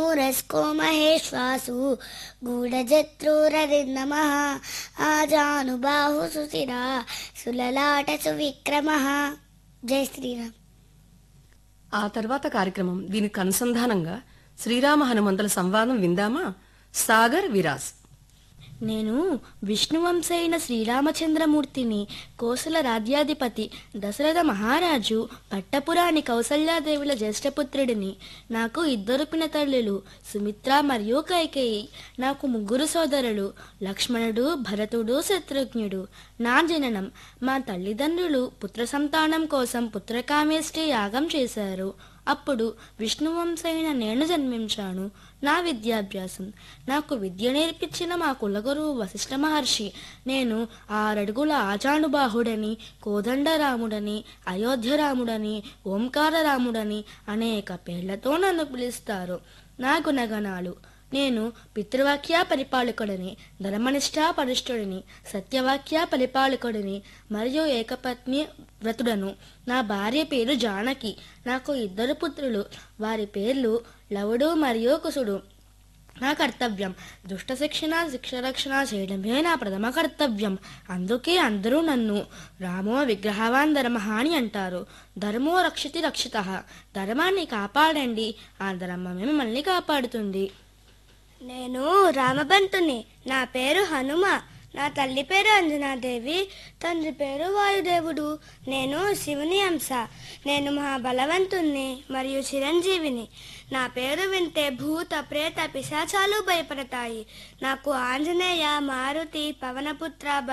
మూరస్కో మహేశ్వాసు గూఢజత్రూరరిన్నమ ఆజానుబాహు సుశిరా సులలాట సువిక్రమ జై శ్రీరామ్ ఆ తర్వాత కార్యక్రమం దీనికి అనుసంధానంగా శ్రీరామ హనుమంతుల సంవాదం విందామా సాగర్ విరాజ్ నేను విష్ణువంశైన శ్రీరామచంద్రమూర్తిని కోసల రాజ్యాధిపతి దశరథ మహారాజు పట్టపురాణి కౌసల్యాదేవుల జ్యేష్ఠపుత్రుడిని నాకు ఇద్దరు పినతల్లులు సుమిత్ర మరియు కైకేయి నాకు ముగ్గురు సోదరులు లక్ష్మణుడు భరతుడు శత్రుఘ్నుడు నా జననం మా తల్లిదండ్రులు పుత్ర సంతానం కోసం పుత్రకామేష్టి యాగం చేశారు అప్పుడు విష్ణువంశైన నేను జన్మించాను నా విద్యాభ్యాసం నాకు విద్య నేర్పించిన మా కులగురువు వశిష్ఠ మహర్షి నేను ఆరడుగుల ఆజానుబాహుడని కోదండరాముడని అయోధ్యరాముడని ఓంకారరాముడని అనేక పేర్లతో నన్ను పిలుస్తారు నా గుణగణాలు నేను పితృవాక్య పరిపాలకుడిని ధర్మనిష్ఠా పరిష్ఠుడిని సత్యవాక్య పరిపాలకుడిని మరియు ఏకపత్ని వ్రతుడను నా భార్య పేరు జానకి నాకు ఇద్దరు పుత్రులు వారి పేర్లు లవుడు మరియు కుసుడు నా కర్తవ్యం దుష్ట శిక్షణ శిక్షరక్షణ చేయడమే నా ప్రథమ కర్తవ్యం అందుకే అందరూ నన్ను రామో విగ్రహవాన్ ధర్మ అని అంటారు ధర్మో రక్షితి రక్షిత ధర్మాన్ని కాపాడండి ఆ ధర్మమే మిమ్మల్ని కాపాడుతుంది నేను రామబంతుని నా పేరు హనుమ నా తల్లి పేరు అంజనాదేవి తండ్రి పేరు వాయుదేవుడు నేను శివుని అంశ నేను మహాబలవంతుణ్ణి మరియు చిరంజీవిని నా పేరు వింటే భూత ప్రేత పిశాచాలు భయపడతాయి నాకు ఆంజనేయ మారుతి పవనపుత్ర